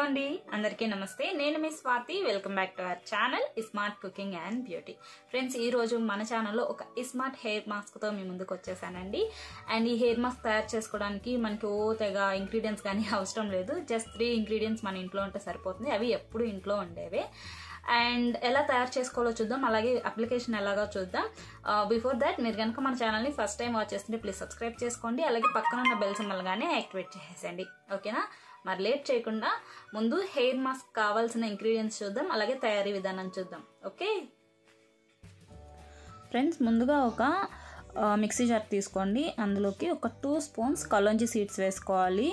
అండి అందరికీ నమస్తే నేను మీ Swathi welcome back to our channel smart cooking and beauty friends ఈ రోజు మన ఛానల్లో ఒక స్మార్ట్ హెయిర్ మాస్క్తో మీ ముందుకు వచ్చేసానండి అండ్ ఈ హెయిర్ మాస్క్ తయారు చేసుకోవడానికి మనకి ఓ తెగ ఇంగ్రీడియంట్స్ కానీ అవసరం లేదు జస్ట్ త్రీ ఇంగ్రీడియంట్స్ మన ఇంట్లో ఉంటే సరిపోతుంది అవి ఎప్పుడు ఇంట్లో ఉండేవే అండ్ ఎలా తయారు చేసుకోవాలో చూద్దాం అలాగే అప్లికేషన్ ఎలాగో చూద్దాం బిఫోర్ దాట్ మీరు కనుక మన ఛానల్ని ఫస్ట్ టైం వాచ్ చేస్తుంటే ప్లీజ్ సబ్స్క్రైబ్ చేసుకోండి అలాగే పక్కన ఉన్న బెల్ సింబల్ గానే యాక్టివేట్ చేసేయండి ఓకేనా మరి లేట్ చేయకుండా ముందు హెయిర్ మాస్క్ కావాల్సిన ఇంగ్రీడియంట్స్ చూద్దాం అలాగే తయారీ విధానం చూద్దాం ఓకే ఫ్రెండ్స్ ముందుగా ఒక మిక్సీ జార్ తీసుకోండి అందులోకి ఒక టూ స్పూన్స్ కలోంజి సీడ్స్ వేసుకోవాలి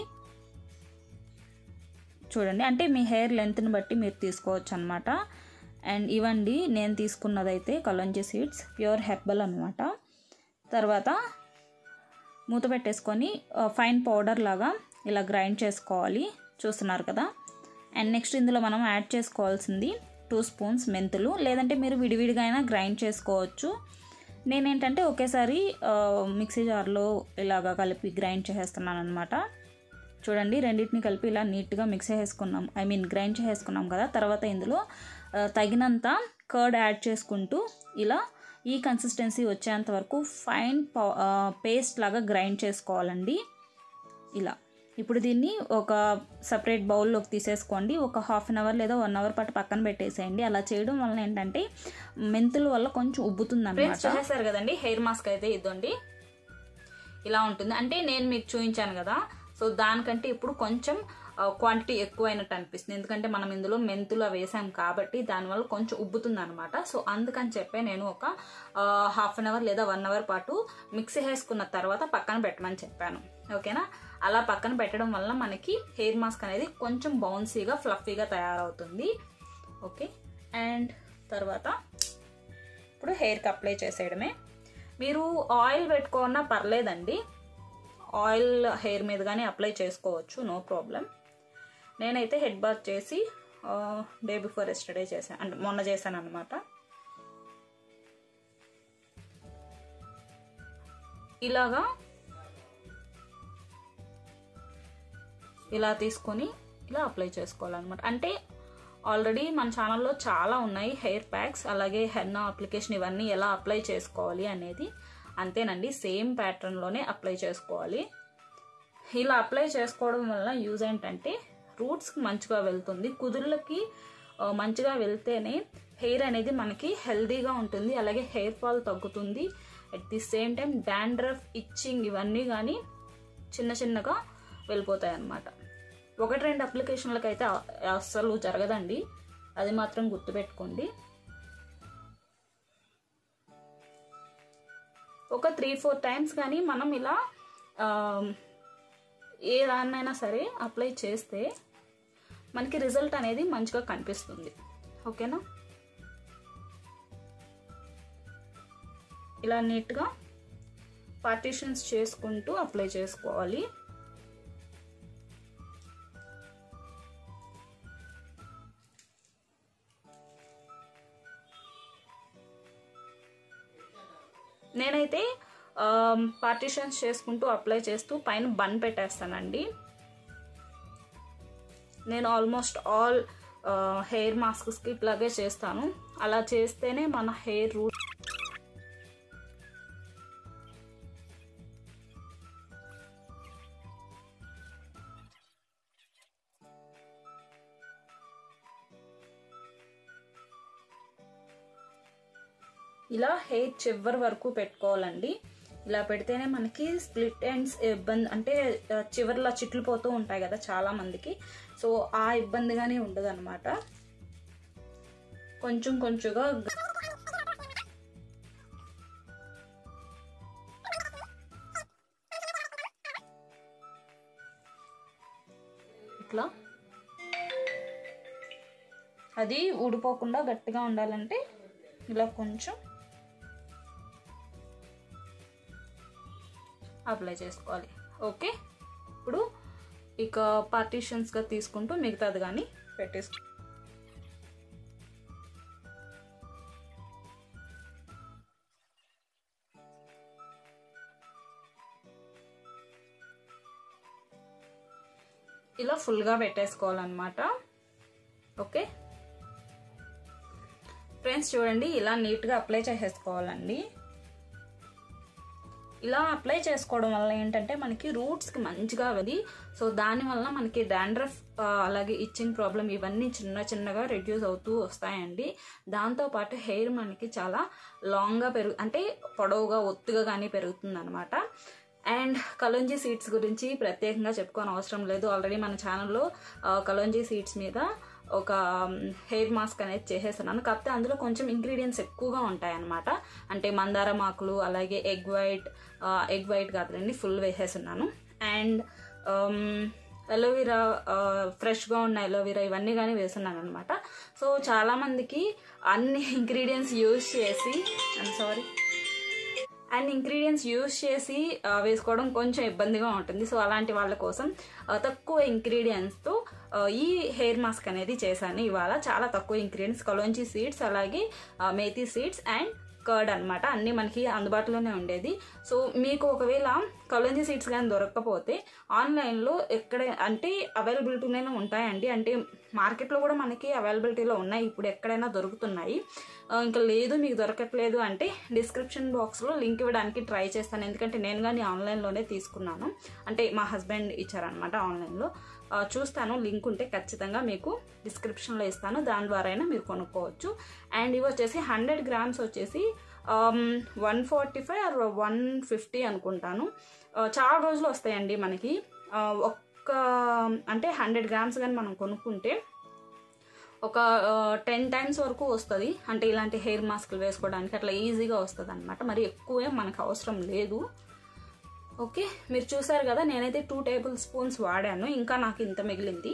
చూడండి అంటే మీ హెయిర్ లెంత్ని బట్టి మీరు తీసుకోవచ్చు అనమాట అండ్ ఇవ్వండి నేను తీసుకున్నదైతే కలంజీ సీడ్స్ ప్యూర్ హెర్బల్ అనమాట తర్వాత మూత పెట్టేసుకొని ఫైన్ పౌడర్ లాగా ఇలా గ్రైండ్ చేసుకోవాలి చూస్తున్నారు కదా అండ్ నెక్స్ట్ ఇందులో మనం యాడ్ చేసుకోవాల్సింది టూ స్పూన్స్ మెంతులు లేదంటే మీరు విడివిడిగా అయినా గ్రైండ్ చేసుకోవచ్చు నేనేంటంటే ఒకేసారి మిక్సీ జార్లో ఇలాగా కలిపి గ్రైండ్ చేసేస్తున్నాను అనమాట చూడండి రెండింటిని కలిపి ఇలా నీట్గా మిక్స్ చేసుకున్నాం ఐ మీన్ గ్రైండ్ చేసుకున్నాం కదా తర్వాత ఇందులో తగినంత కర్డ్ యాడ్ చేసుకుంటూ ఇలా ఈ కన్సిస్టెన్సీ వచ్చేంత వరకు ఫైన్ పేస్ట్ లాగా గ్రైండ్ చేసుకోవాలండి ఇలా ఇప్పుడు దీన్ని ఒక సపరేట్ బౌల్లోకి తీసేసుకోండి ఒక హాఫ్ అన్ అవర్ లేదా వన్ అవర్ పాటు పక్కన పెట్టేసేయండి అలా చేయడం వలన ఏంటంటే మెంతుల వల్ల కొంచెం ఉబ్బుతుంది అనమాట చూసేసారు కదండి హెయిర్ మాస్క్ అయితే ఇదండి ఇలా ఉంటుంది అంటే నేను మీకు చూపించాను కదా సో దానికంటే ఇప్పుడు కొంచెం క్వాంటిటీ ఎక్కువైనట్టు అనిపిస్తుంది ఎందుకంటే మనం ఇందులో మెంతులు వేసాం కాబట్టి దానివల్ల కొంచెం ఉబ్బుతుంది అనమాట సో అందుకని చెప్పే నేను ఒక హాఫ్ అన్ అవర్ లేదా వన్ అవర్ పాటు మిక్సీ వేసుకున్న తర్వాత పక్కన పెట్టమని చెప్పాను ఓకేనా అలా పక్కన పెట్టడం వల్ల మనకి హెయిర్ మాస్క్ అనేది కొంచెం బౌన్సీగా ఫ్లఫీగా తయారవుతుంది ఓకే అండ్ తర్వాత ఇప్పుడు హెయిర్కి అప్లై చేసేయడమే మీరు ఆయిల్ పెట్టుకున్నా పర్లేదండి ఆయిల్ హెయిర్ మీద కానీ అప్లై చేసుకోవచ్చు నో ప్రాబ్లం నేనైతే హెడ్ బాత్ చేసి డే బిఫోర్ ఎస్టర్డే చేశాను అంటే మొన్న చేశాను అనమాట ఇలాగా ఇలా తీసుకొని ఇలా అప్లై చేసుకోవాలన్నమాట అంటే ఆల్రెడీ మన ఛానల్లో చాలా ఉన్నాయి హెయిర్ ప్యాక్స్ అలాగే హెన్నా అప్లికేషన్ ఇవన్నీ ఎలా అప్లై చేసుకోవాలి అనేది అంతేనండి సేమ్ ప్యాటర్న్లోనే అప్లై చేసుకోవాలి ఇలా అప్లై చేసుకోవడం వల్ల యూజ్ ఏంటంటే రూట్స్కి మంచిగా వెళ్తుంది కుదుర్లకి మంచిగా వెళ్తేనే హెయిర్ అనేది మనకి హెల్దీగా ఉంటుంది అలాగే హెయిర్ ఫాల్ తగ్గుతుంది at the same time dandruff itching ఇవన్నీ కానీ చిన్న చిన్నగా వెళ్ళిపోతాయి అన్నమాట ఒకటి రెండు అప్లికేషన్లకు అయితే అస్సలు జరగదండి అది మాత్రం గుర్తుపెట్టుకోండి ఒక త్రీ ఫోర్ టైమ్స్ కానీ మనం ఇలా ఏ దాన్నైనా సరే అప్లై చేస్తే మనకి రిజల్ట్ అనేది మంచిగా కనిపిస్తుంది ఓకేనా ఇలా నీట్గా పార్టీషన్స్ చేసుకుంటూ అప్లై చేసుకోవాలి నేనైతే పార్టీషన్స్ చేసుకుంటూ అప్లై చేస్తూ పైన బన్ పెట్టేస్తానండి నేను ఆల్మోస్ట్ ఆల్ హెయిర్ మాస్క్స్కి ఇట్లాగే చేస్తాను అలా చేస్తేనే మన హెయిర్ రూట్ ఇలా హెయిర్ చివరి వరకు పెట్టుకోవాలండి ఇలా పెడితేనే మనకి స్ప్లిట్ ఎండ్స్ ఇబ్బంది అంటే చివరిలో చిట్లు పోతూ ఉంటాయి కదా చాలా మందికి సో ఆ ఇబ్బందిగానే ఉండదు అనమాట కొంచెం కొంచెంగా ఇట్లా అది ఊడిపోకుండా గట్టిగా ఉండాలంటే ఇలా కొంచెం అప్లై చేసుకోవాలి ఓకే ఇప్పుడు ఇక పార్టీషన్స్గా తీసుకుంటూ మిగతాది కానీ పెట్టేసుకో ఇలా ఫుల్గా పెట్టేసుకోవాలన్నమాట ఓకే ఫ్రెండ్స్ చూడండి ఇలా నీట్గా అప్లై చేసేసుకోవాలండి ఇలా అప్లై చేసుకోవడం వల్ల ఏంటంటే మనకి రూట్స్కి మంచిగా అది సో దానివల్ల మనకి డాండ్రఫ్ అలాగే ఇచ్చింగ్ ప్రాబ్లం ఇవన్నీ చిన్న చిన్నగా రెడ్యూస్ అవుతూ వస్తాయండి దాంతోపాటు హెయిర్ మనకి చాలా లాంగ్గా పెరుగు అంటే పొడవుగా ఒత్తుగా కానీ పెరుగుతుంది అనమాట అండ్ కలోంజీ సీడ్స్ గురించి ప్రత్యేకంగా చెప్పుకోని అవసరం లేదు ఆల్రెడీ మన ఛానల్లో కలోంజీ సీడ్స్ మీద ఒక హెయిర్ మాస్క్ అనేది చేసేస్తున్నాను కాకపోతే అందులో కొంచెం ఇంగ్రీడియంట్స్ ఎక్కువగా ఉంటాయి అన్నమాట అంటే మందారం ఆకులు అలాగే ఎగ్ వైట్ ఎగ్ వైట్ కాదులండి ఫుల్ వేసేస్తున్నాను అండ్ ఎలోవీరా ఫ్రెష్గా ఉన్న ఎలోవీరా ఇవన్నీ కానీ వేస్తున్నాను అనమాట సో చాలామందికి అన్ని ఇంగ్రీడియంట్స్ యూజ్ చేసి I'm sorry and ingredients use చేసి ఆ, వేసుకోవడం కొంచెం ఇబ్బందిగా ఉంటుంది సో అలాంటి వాళ్ళ కోసం ఆ, తక్కువ ఇంగ్రీడియంట్స్తో ఈ హెయిర్ మాస్క్ అనేది చేశాను ఇవాళ చాలా తక్కువ ఇంగ్రీడియంట్స్ కలోంచి సీడ్స్ అలాగే ఆ, మేథీ సీడ్స్ అండ్ కర్డ్ అనమాట అన్నీ మనకి అందుబాటులోనే ఉండేది సో మీకు ఒకవేళ కలోంజీ సీడ్స్ కానీ దొరకకపోతే ఆన్లైన్లో ఎక్కడ అంటే అవైలబిలిటీలోనే ఉంటాయండి అంటే మార్కెట్లో కూడా మనకి అవైలబిలిటీలో ఉన్నాయి ఇప్పుడు ఎక్కడైనా దొరుకుతున్నాయి ఆ, ఇంకా లేదు మీకు దొరకట్లేదు అంటే డిస్క్రిప్షన్ బాక్స్లో లింక్ ఇవ్వడానికి ట్రై చేస్తాను ఎందుకంటే నేను కానీ ఆన్లైన్లోనే తీసుకున్నాను అంటే మా హస్బెండ్ ఇచ్చారనమాట ఆన్లైన్లో ఆ, చూస్తాను లింక్ ఉంటే ఖచ్చితంగా మీకు డిస్క్రిప్షన్లో ఇస్తాను దాని ద్వారా అయినా మీరు కొనుక్కోవచ్చు అండ్ ఇవి వచ్చేసి హండ్రెడ్ గ్రామ్స్ వచ్చేసి one forty five or one fifty అనుకుంటాను ఆ, చాలా రోజులు వస్తాయండి మనకి ఆ, ఒక్క అంటే హండ్రెడ్ గ్రామ్స్ కానీ మనం కొనుక్కుంటే ఒక టెన్ టైమ్స్ వరకు వస్తుంది అంటే ఇలాంటి హెయిర్ మాస్క్లు వేసుకోవడానికి అట్లా ఈజీగా వస్తుంది అనమాట మరి ఎక్కువే మనకు అవసరం లేదు ఓకే మీరు చూసారు కదా నేనైతే టూ టేబుల్ స్పూన్స్ వాడాను ఇంకా నాకు ఇంత మిగిలింది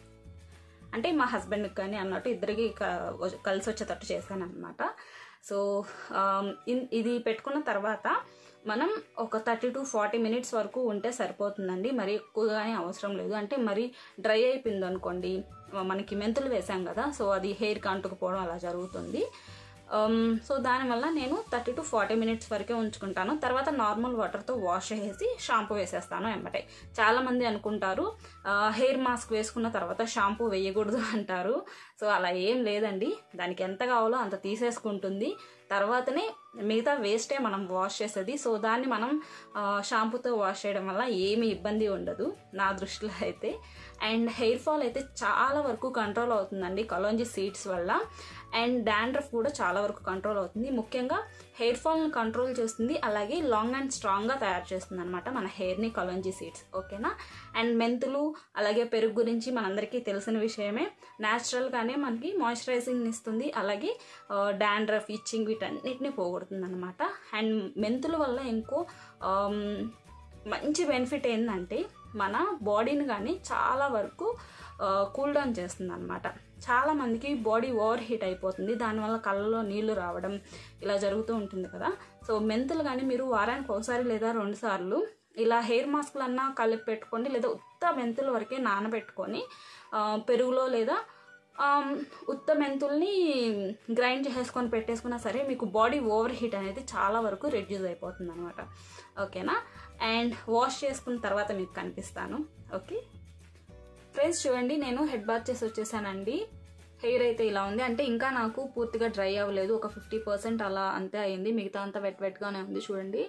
అంటే మా హస్బెండ్కి కానీ అన్నట్టు ఇద్దరికి క- కలిసి వచ్చేటట్టు చేశాను అనమాట సో ఆమ్, ఇన్- ఇది పెట్టుకున్న తర్వాత మనం ఒక థర్టీ టు ఫార్టీ మినిట్స్ వరకు ఉంటే సరిపోతుందండి మరి ఎక్కువగానే అవసరం లేదు అంటే మరి డ్రై అయిపోయింది అనుకోండి మనకి మెంతులు వేసాం కదా సో అది హెయిర్కి అంటుకుపోవడం అలా జరుగుతుంది Um, సో దానివల్ల నేను థర్టీ టు ఫార్టీ మినిట్స్ వరకే ఉంచుకుంటాను తర్వాత నార్మల్ వాటర్తో వాష్ చేసేసి షాంపూ వేసేస్తాను వెంబటే చాలామంది అనుకుంటారు హెయిర్ మాస్క్ వేసుకున్న తర్వాత షాంపూ వేయకూడదు అంటారు సో అలా ఏం లేదండి దానికి ఎంత కావాలో అంత తీసేసుకుంటుంది తర్వాతనే మిగతా వేస్టే మనం వాష్ చేసేది సో దాన్ని మనం ఆ, షాంపూతో వాష్ చేయడం వల్ల ఏమీ ఇబ్బంది ఉండదు నా దృష్టిలో అయితే అండ్ హెయిర్ ఫాల్ అయితే చాలా వరకు కంట్రోల్ అవుతుందండి కలోంజీ సీడ్స్ వల్ల అండ్ డాండ్రఫ్ కూడా చాలా వరకు కంట్రోల్ అవుతుంది ముఖ్యంగా హెయిర్ ఫాల్ని కంట్రోల్ చేస్తుంది అలాగే లాంగ్ అండ్ స్ట్రాంగ్గా తయారు చేస్తుంది అనమాట మన హెయిర్ని కలోంజీ సీడ్స్ ఓకేనా అండ్ మెంతులు అలాగే పెరుగు గురించి మనందరికీ తెలిసిన విషయమే న్యాచురల్గానే మనకి మాయిశ్చరైజింగ్ ఇస్తుంది అలాగే డాండ్రఫ్ ఇచ్చింగ్ వీటన్నిటిని పోగొడుతుంది అనమాట అండ్ మెంతుల వల్ల ఇంకో ఆమ్, మంచి బెనిఫిట్ ఏంటంటే మన బాడీని కానీ చాలా వరకు కూల్ డౌన్ చేస్తుంది అనమాట చాలా మందికి బాడీ ఓవర్ హీట్ అయిపోతుంది దానివల్ల కళ్ళలో నీళ్లు రావడం ఇలా జరుగుతూ ఉంటుంది కదా సో మెంతులు కానీ మీరు వారానికి ఒకసారి లేదా రెండు సార్లు ఇలా హెయిర్ మాస్క్లన్నా కలిపి పెట్టుకోండి లేదా ఉత్త మెంతుల వరకే నానబెట్టుకొని ఆ, పెరుగులో లేదా ఆమ్, ఉత్త మెంతుల్ని గ్రైండ్ చేసుకొని పెట్టేసుకున్నా సరే మీకు బాడీ ఓవర్ హీట్ అనేది చాలా వరకు రెడ్యూస్ అయిపోతుంది అనమాట ఓకేనా అండ్ వాష్ చేసుకున్న తర్వాత మీకు కనిపిస్తాను ఓకే ఫ్రెండ్స్ చూడండి నేను హెడ్ బాత్ చేసి వచ్చేసానండి హెయిర్ అయితే ఇలా ఉంది అంటే ఇంకా నాకు పూర్తిగా డ్రై అవ్వలేదు ఒక ఫిఫ్టీ పర్సెంట్ అలా అంతే అయింది మిగతా అంతా వెట్ వెట్గానే ఉంది చూడండి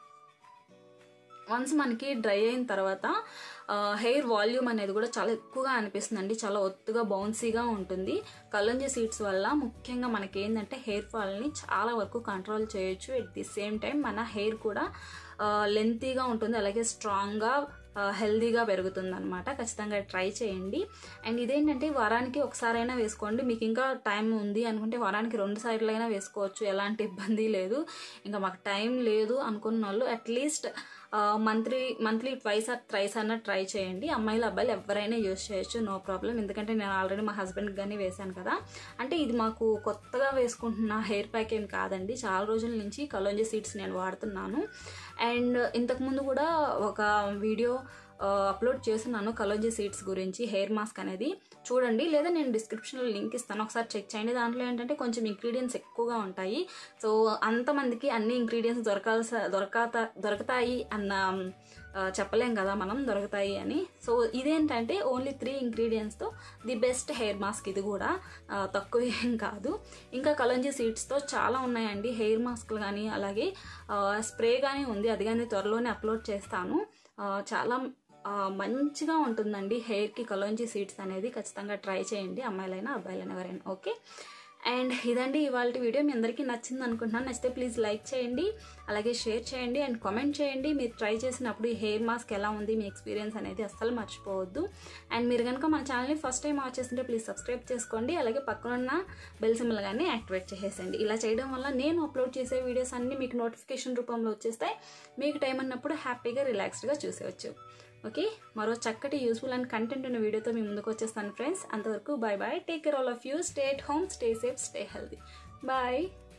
వన్స్ మనకి డ్రై అయిన తర్వాత హెయిర్ వాల్యూమ్ అనేది కూడా చాలా ఎక్కువగా అనిపిస్తుందండి చాలా ఒత్తుగా బౌన్సీగా ఉంటుంది కలంజీ సీడ్స్ వల్ల ముఖ్యంగా మనకి ఏంటంటే హెయిర్ ఫాల్ని చాలా వరకు కంట్రోల్ చేయొచ్చు ఎట్ ది సేమ్ టైం మన హెయిర్ కూడా లెంతీగా ఉంటుంది అలాగే స్ట్రాంగ్గా హెల్దీగా పెరుగుతుంది అనమాట ఖచ్చితంగా ట్రై చేయండి అండ్ ఇదేంటంటే వారానికి ఒకసారైనా వేసుకోండి మీకు ఇంకా టైం ఉంది అనుకుంటే వారానికి రెండు సార్లు అయినా వేసుకోవచ్చు ఎలాంటి ఇబ్బంది లేదు ఇంకా మాకు టైం లేదు అనుకున్న వాళ్ళు at least monthly monthly twice or thrice అన్న ట్రై చేయండి అమ్మాయిలు అబ్బాయిలు ఎవరైనా యూస్ చేయొచ్చు నో ప్రాబ్లం ఎందుకంటే నేను ఆల్రెడీ మా హస్బెండ్కి కానీ వేశాను కదా అంటే ఇది మాకు కొత్తగా వేసుకుంటున్న హెయిర్ ప్యాక్ ఏం కాదండి చాలా రోజుల నుంచి కలోంజీ సీడ్స్ నేను వాడుతున్నాను అండ్ ఇంతకుముందు కూడా ఒక వీడియో అప్లోడ్ చేస్తున్నాను కలోంజీ సీడ్స్ గురించి హెయిర్ మాస్క్ అనేది చూడండి లేదా నేను డిస్క్రిప్షన్లో లింక్ ఇస్తాను ఒకసారి చెక్ చేయండి దాంట్లో ఏంటంటే కొంచెం ఇంగ్రీడియంట్స్ ఎక్కువగా ఉంటాయి సో అంతమందికి అన్ని ఇంగ్రీడియంట్స్ దొరకాల్సి దొరకత దొరకతాయి అన్న ఆ, చెప్పలేం కదా మనం దొరుకుతాయి అని సో ఇదేంటంటే ఓన్లీ త్రీ ఇంగ్రీడియంట్స్తో ది బెస్ట్ హెయిర్ మాస్క్ ఇది కూడా ఆ, తక్కువ ఏం కాదు ఇంకా కలంజీ సీడ్స్తో చాలా ఉన్నాయండి హెయిర్ మాస్క్లు కానీ అలాగే స్ప్రే కానీ ఉంది అది కానీ త్వరలోనే అప్లోడ్ చేస్తాను ఆ, చాలా ఆ, మంచిగా ఉంటుందండి హెయిర్కి కలోంజీ సీడ్స్ అనేది ఖచ్చితంగా ట్రై చేయండి అమ్మాయిలైనా అబ్బాయిలైనా ఎవరైనా ఓకే అండ్ ఇదండి ఇవాళ వీడియో మీ అందరికీ నచ్చింది అనుకుంటున్నాను నచ్చితే ప్లీజ్ లైక్ చేయండి అలాగే షేర్ చేయండి అండ్ కామెంట్ చేయండి మీరు ట్రై చేసినప్పుడు ఈ హెయిర్ మాస్క్ ఎలా ఉంది మీ ఎక్స్పీరియన్స్ అనేది అస్సలు మర్చిపోవద్దు అండ్ మీరు కనుక మన ఛానల్ని ఫస్ట్ టైం వాచ్ చేస్తుంటే ప్లీజ్ సబ్స్క్రైబ్ చేసుకోండి అలాగే పక్కనున్న బెల్ సింబల్ కానీ యాక్టివేట్ చేసేసండి ఇలా చేయడం వల్ల నేను అప్లోడ్ చేసే వీడియోస్ అన్నీ మీకు నోటిఫికేషన్ రూపంలో వచ్చేస్తాయి మీకు టైం అన్నప్పుడు హ్యాపీగా రిలాక్స్డ్గా చూసేవచ్చు ఓకే మరో చక్కటి యూస్ఫుల్ అండ్ కంటెంట్ ఉన్న వీడియోతో మీ ముందుకు వచ్చేస్తాను ఫ్రెండ్స్ అంతవరకు bye bye take care all of you stay at home stay safe stay healthy bye